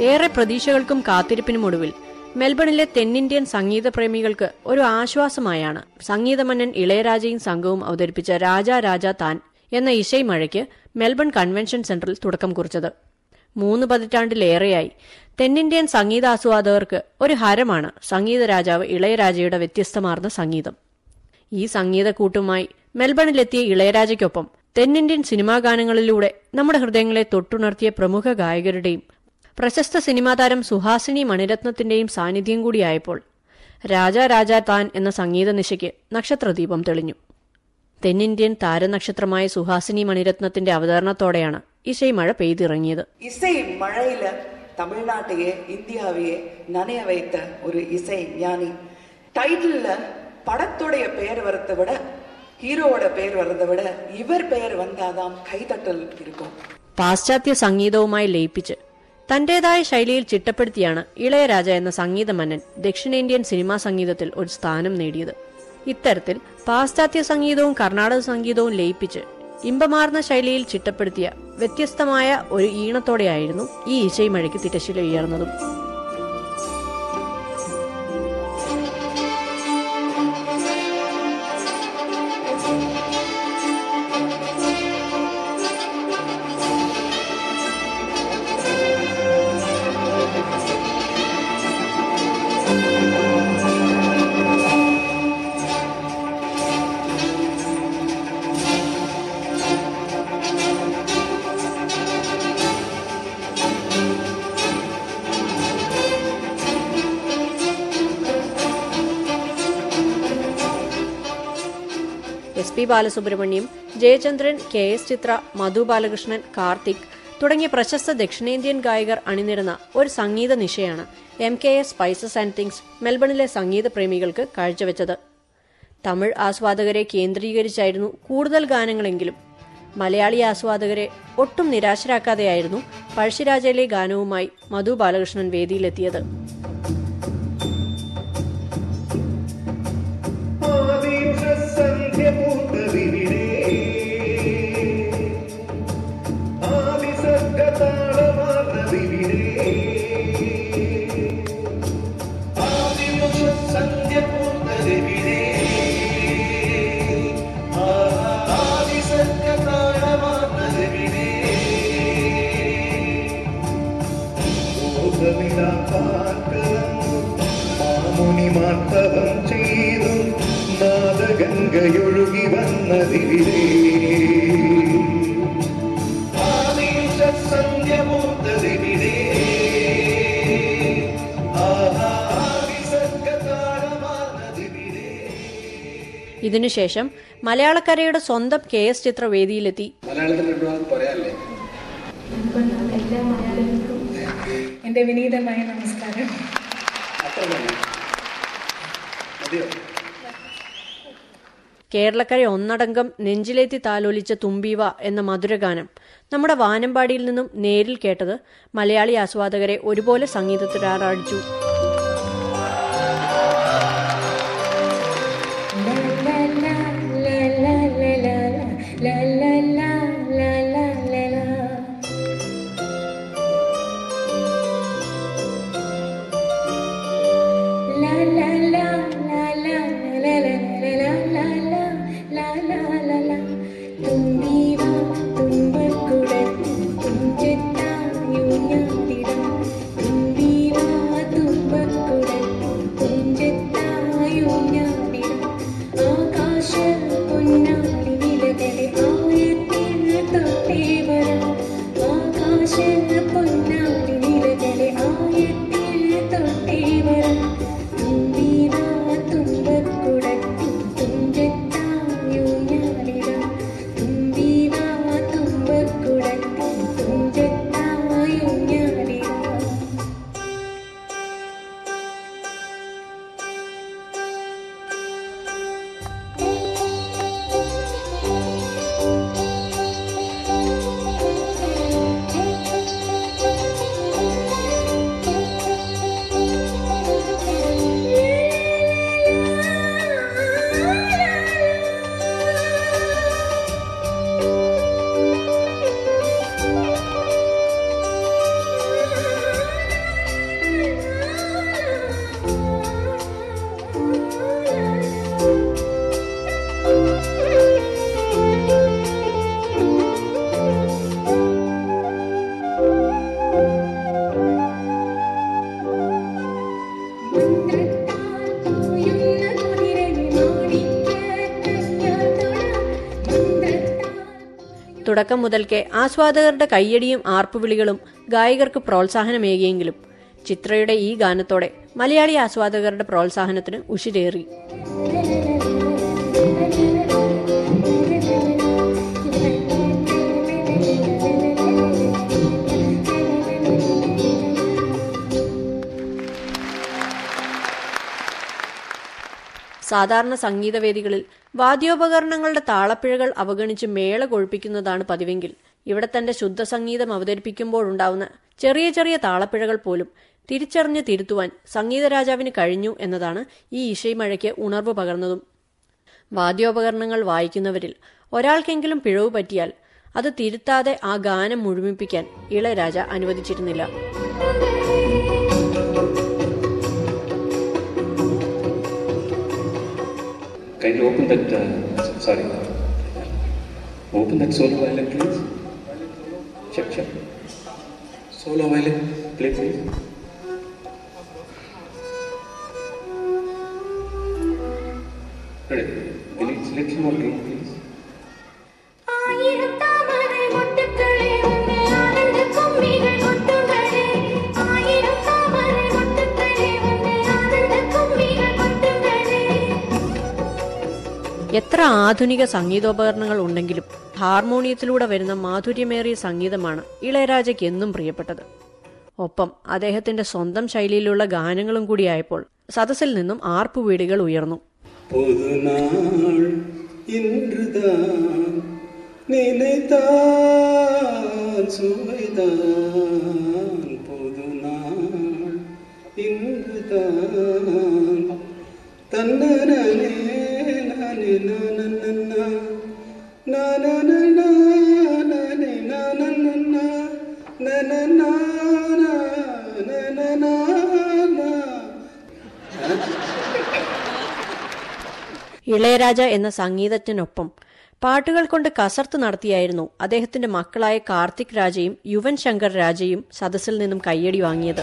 ഏറെ പ്രതീക്ഷകൾക്കും കാത്തിരിപ്പിനുമൊടുവിൽ മെൽബണിലെ തെന്നിന്ത്യൻ സംഗീത പ്രേമികൾക്ക് ഒരു ആശ്വാസമായാണ് സംഗീതമന്നൻ ഇളയരാജയും സംഘവും അവതരിപ്പിച്ച രാജാ രാജാ താൻ എന്ന ഇശൈമഴയ്ക്ക് മെൽബൺ കൺവെൻഷൻ സെന്ററിൽ തുടക്കം കുറിച്ചത് മൂന്ന് പതിറ്റാണ്ടിലേറെയായി തെന്നിന്ത്യൻ സംഗീതാസ്വാദകർക്ക് ഒരു ഹരമാണ് സംഗീത രാജാവ് ഇളയരാജയുടെ വ്യത്യസ്തമാർന്ന സംഗീതം ഈ സംഗീതക്കൂട്ടുമായി മെൽബണിലെത്തിയ ഇളയരാജയ്ക്കൊപ്പം തെന്നിന്ത്യൻ സിനിമാ ഗാനങ്ങളിലൂടെ നമ്മുടെ ഹൃദയങ്ങളെ തൊട്ടുണർത്തിയ പ്രമുഖ ഗായകരുടെയും പ്രശസ്ത സിനിമാ താരം സുഹാസിനി മണിരത്നത്തിന്റെയും സാന്നിധ്യം കൂടിയായപ്പോൾ രാജാ രാജാ താൻ എന്ന സംഗീത നിശയ്ക്ക് നക്ഷത്രദീപം തെളിഞ്ഞു തെന്നിന്ത്യൻ താരനക്ഷത്രമായ സുഹാസിനി മണിരത്നത്തിന്റെ അവതരണത്തോടെയാണ് ഇശൈമഴ പെയ്തിറങ്ങിയത് இசை மழையில தமிழ்நாட்டையே இந்தியாவையே நனைய வைத்த ஒரு இசை ஞானி டைட்டில்ல படத்துடைய பெயர் வரதை விட ஹீரோவோட பெயர் வரதை விட இவர் பெயர் வந்தாதான் கைதட்டல் இருக்கும் പാശ്ചാത്യ സംഗീതവുമായി ലയിപ്പിച്ച് തന്റേതായ ശൈലിയിൽ ചിട്ടപ്പെടുത്തിയാണ് ഇളയരാജ എന്ന സംഗീതമന്നൻ ദക്ഷിണേന്ത്യൻ സിനിമാ സംഗീതത്തിൽ ഒരു സ്ഥാനം നേടിയത് ഇത്തരത്തിൽ പാശ്ചാത്യ സംഗീതവും കർണാടക സംഗീതവും ലയിപ്പിച്ച് ഇമ്പമാർന്ന ശൈലിയിൽ ചിട്ടപ്പെടുത്തിയ വ്യത്യസ്തമായ ഒരു ഈണത്തോടെയായിരുന്നു ഈ ഇശൈമഴയ്ക്ക് തിരശ്ശീല ഉയർന്നതും S P Balasubrahmanyam Jayachandran K S Chithra Madhu Balakrishnan Karthik തുടങ്ങിയ പ്രശസ്ത ദക്ഷിണേന്ത്യൻ ഗായകർ അണിനിരുന്ന ഒരു സംഗീത നിശയാണ് M K S spices and things മെൽബണിലെ സംഗീത പ്രേമികൾക്ക് കാഴ്ചവെച്ചത് തമിഴ് ആസ്വാദകരെ കേന്ദ്രീകരിച്ചായിരുന്നു കൂടുതൽ ഗാനങ്ങളെങ്കിലും മലയാളി ആസ്വാദകരെ ഒട്ടും നിരാശരാക്കാതെയായിരുന്നു പഴശ്ശിരാജയിലെ ഗാനവുമായി മധു ബാലകൃഷ്ണൻ വേദിയിലെത്തിയത് മാമുനിമാർത്തവം ചെയ്തു നാദഗംഗയൊഴുകി വന്നതിവിടെ ആദിശ സന്ധ്യമൂർത്തതിവിടെ ഇതിനുശേഷം മലയാളക്കരയുടെ സ്വന്തം കെ എസ് ചിത്ര വേദിയിലെത്തി മലയാളത്തിൽ രണ്ടു വാക്ക് പറയാല്ലേ എല്ലാ മലയാളികൾക്കും എൻ്റെ വിനീതമായ നമസ്കാരം അത്ര തന്നെ മതിയോ കേരളക്കര ഒന്നടങ്കം നെഞ്ചിലേത്തി താലോലിച്ച തുമ്പീവ എന്ന മധുരഗാനം നമ്മുടെ വാനമ്പാടിയിൽ നിന്നും നേരിൽ കേട്ടത് മലയാളി ആസ്വാദകരെ ഒരുപോലെ സംഗീതത്തിലാറാടിച്ചു ആകാശ പൊന്നാടി നിലകളെ തുടക്കം മുതൽക്കേ ആസ്വാദകരുടെ കയ്യടിയും ആർപ്പുവിളികളും ഗായകർക്ക് പ്രോത്സാഹനമേകിയെങ്കിലും ചിത്രയുടെ ഈ ഗാനത്തോടെ മലയാളി ആസ്വാദകരുടെ പ്രോത്സാഹനത്തിന് ഉഷിരേറി സാധാരണ സംഗീതവേദികളിൽ വാദ്യോപകരണങ്ങളുടെ താളപ്പിഴകൾ അവഗണിച്ച് മേള കൊഴുപ്പിക്കുന്നതാണ് പതിവെങ്കിൽ ഇവിടെ തന്റെ ശുദ്ധ സംഗീതം അവതരിപ്പിക്കുമ്പോഴുണ്ടാവുന്ന ചെറിയ ചെറിയ താളപ്പിഴകൾ പോലും തിരിച്ചറിഞ്ഞ് തിരുത്തുവാൻ സംഗീതരാജാവിന് കഴിഞ്ഞു എന്നതാണ് ഈ ഇശൈമഴയ്ക്ക് ഉണർവ് പകർന്നതും വാദ്യോപകരണങ്ങൾ വായിക്കുന്നവരിൽ ഒരാൾക്കെങ്കിലും പിഴവ് പറ്റിയാൽ അത് തിരുത്താതെ ആ ഗാനം മുഴുമിപ്പിക്കാൻ Ilaiyaraaja അനുവദിച്ചിരുന്നില്ല Can you open that, uh, sorry, open that solo violin, please? Check, check. Solo violin, play, please. Ready? Little, little more room, please. ആയിരം താമര മൊട്ടുകളെ ഒന്ന് ആനന്ദ കുമ്മികൾ കൊട്ടുകളെ ആയിരം താമര മൊട്ടുകളെ ഒന്ന് ആനന്ദ കുമ്മികൾ കൊട്ടുകളെ എത്ര ആധുനിക സംഗീതോപകരണങ്ങൾ ഉണ്ടെങ്കിലും ഹാർമോണിയത്തിലൂടെ വരുന്ന മാധുര്യമേറിയ സംഗീതമാണ് ഇളയരാജയ്ക്ക് എന്നും പ്രിയപ്പെട്ടത് ഒപ്പം അദ്ദേഹത്തിന്റെ സ്വന്തം ശൈലിയിലുള്ള ഗാനങ്ങളും കൂടിയായപ്പോൾ സദസ്സിൽ നിന്നും ആർപ്പുവീടുകൾ ഉയർന്നു பொதுநாள் இன்றுதான் நினைத்தான் சுவைதான் பொதுநாள் இன்றுதான் தன்னனே நானே நானன்னா நானனா நானே நானன்னா நனனா நானனா ഇളയരാജ എന്ന സംഗീതജ്ഞനൊപ്പം പാട്ടുകൾ കൊണ്ട് കസർത്ത് നടത്തിയായിരുന്നു അദ്ദേഹത്തിന്റെ മക്കളായ കാർത്തിക് രാജയും യുവൻ ശങ്കർ രാജയും സദസ്സിൽ നിന്നും കയ്യടി വാങ്ങിയത്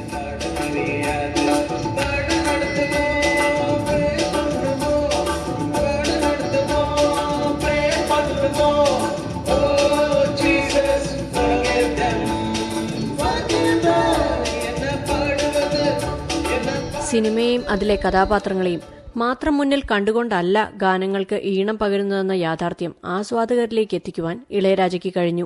സിനിമയും അതിലെ കഥാപാത്രങ്ങളെയും മാത്രം മുന്നിൽ കണ്ടുകൊണ്ടല്ല ഗാനങ്ങൾക്ക് ഈണം പകരുന്നതെന്ന യാഥാർത്ഥ്യം ആസ്വാദകരിലേക്ക് എത്തിക്കുവാൻ ഇളയരാജയ്ക്ക് കഴിഞ്ഞു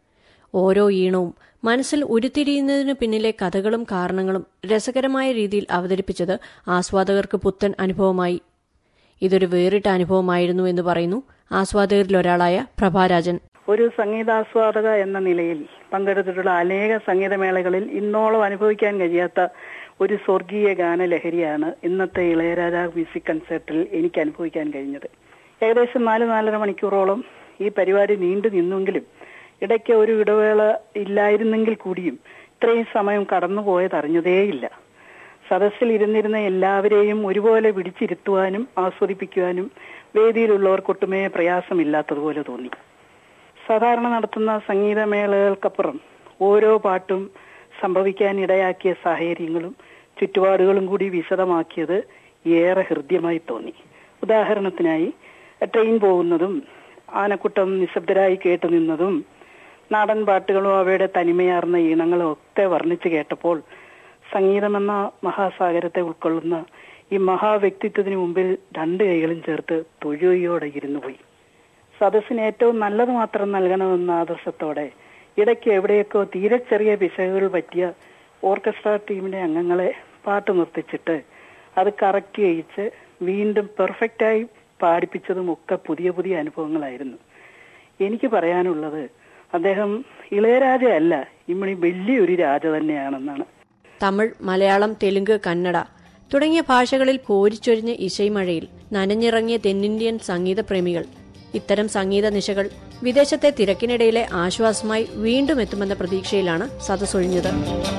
ഓരോ ഈണവും മനസ്സിൽ ഉരുത്തിരിയുന്നതിനു പിന്നിലെ കഥകളും കാരണങ്ങളും രസകരമായ രീതിയിൽ അവതരിപ്പിച്ചത് ആസ്വാദകർക്ക് പുത്തൻ അനുഭവമായി ഇതൊരു വേറിട്ട അനുഭവമായിരുന്നു എന്ന് പറയുന്നു ആസ്വാദകരിലൊരാളായ പ്രഭാരാജൻ ഒരു സംഗീതാസ്വാദക എന്ന നിലയിൽ പങ്കെടുത്തിട്ടുള്ള അനേക സംഗീതമേളകളിൽ ഇന്നോളം അനുഭവിക്കാൻ കഴിയാത്ത ഒരു സ്വർഗീയ ഗാനലഹരിയാണ് ഇന്നത്തെ ഇളയരാജ മ്യൂസിക് കൺസേർട്ടിൽ എനിക്ക് അനുഭവിക്കാൻ കഴിഞ്ഞത് ഏകദേശം നാല് നാലര മണിക്കൂറോളം ഈ പരിപാടി നീണ്ടു നിന്നെങ്കിലും ഇടയ്ക്ക് ഒരു ഇടവേള ഇല്ലായിരുന്നെങ്കിൽ കൂടിയും ഇത്രയും സമയം കടന്നുപോയത് അറിഞ്ഞതേയില്ല സദസ്സിൽ ഇരുന്നിരുന്ന എല്ലാവരെയും ഒരുപോലെ പിടിച്ചിരുത്തുവാനും ആസ്വദിപ്പിക്കുവാനും വേദിയിലുള്ളവർക്കൊട്ടുമേ പ്രയാസമില്ലാത്തതുപോലെ തോന്നി സാധാരണ നടത്തുന്ന സംഗീതമേളകൾക്കപ്പുറം ഓരോ പാട്ടും സംഭവിക്കാൻ ഇടയാക്കിയ സാഹചര്യങ്ങളും ചുറ്റുപാടുകളും കൂടി വിശദമാക്കിയത് ഏറെ ഹൃദ്യമായി തോന്നി ഉദാഹരണത്തിനായി ട്രെയിൻ പോകുന്നതും ആനക്കുട്ടം നിശബ്ദരായി കേട്ടു നിന്നതും നാടൻ പാട്ടുകളും അവയുടെ തനിമയാർന്ന ഈണങ്ങളും ഒക്കെ വർണ്ണിച്ചു കേട്ടപ്പോൾ സംഗീതമെന്ന മഹാസാഗരത്തെ ഉൾക്കൊള്ളുന്ന ഈ മഹാവ്യക്തിത്വത്തിന് മുമ്പിൽ രണ്ട് കൈകളും ചേർത്ത് തൊഴുകയോടെ ഇരുന്നു പോയി സദസ്സിന് ഏറ്റവും നല്ലത് മാത്രം നൽകണമെന്ന ആദർശത്തോടെ ഇടയ്ക്ക് എവിടെയൊക്കെ തീരെ ചെറിയ പിശകുകൾ പറ്റിയ ഓർക്കസ്ട്ര ടീമിന്റെ അംഗങ്ങളെ പാട്ട് നിർത്തിച്ചിട്ട് അത് കറക്റ്റ് ചെയ്യിച്ച് വീണ്ടും പെർഫെക്റ്റായി പാടിപ്പിച്ചതും ഒക്കെ പുതിയ പുതിയ അനുഭവങ്ങളായിരുന്നു എനിക്ക് പറയാനുള്ളത് അദ്ദേഹം ഇളയരാജ അല്ല ഇമ്മണി വലിയൊരു രാജ തന്നെയാണെന്നാണ് തമിഴ് മലയാളം തെലുങ്ക് കന്നഡ തുടങ്ങിയ ഭാഷകളിൽ കോരിച്ചൊരിഞ്ഞ ഇശൈമഴയിൽ നനഞ്ഞിറങ്ങിയ തെന്നിന്ത്യൻ സംഗീത പ്രേമികൾ ഇത്തരം സംഗീത നിശകൾ വിദേശത്തെ തിരക്കിനിടയിലെ ആശ്വാസമായി വീണ്ടും എത്തുമെന്ന പ്രതീക്ഷയിലാണ് സദസ്സൊഴിഞ്ഞത്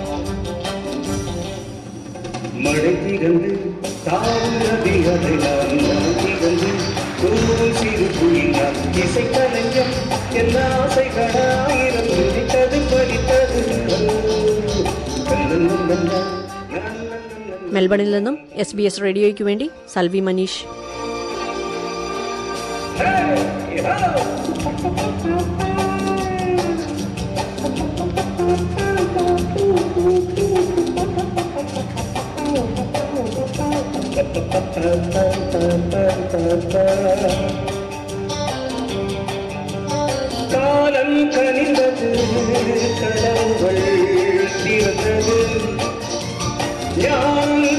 மழை திறந்து தாவுறது அதை நான் மழை திறந்து தூவும் சிறு புயலால் இசை கலைஞம் என் ஆசைகளாயிரம் துடித்தது படித்தது മെൽബണിൽ നിന്നും എസ് ബി എസ് റേഡിയോയ്ക്ക് വേണ്ടി സൽവി മനീഷ് Hey! காலம் கனிந்தது கடவுள் திறந்தது ஞானம்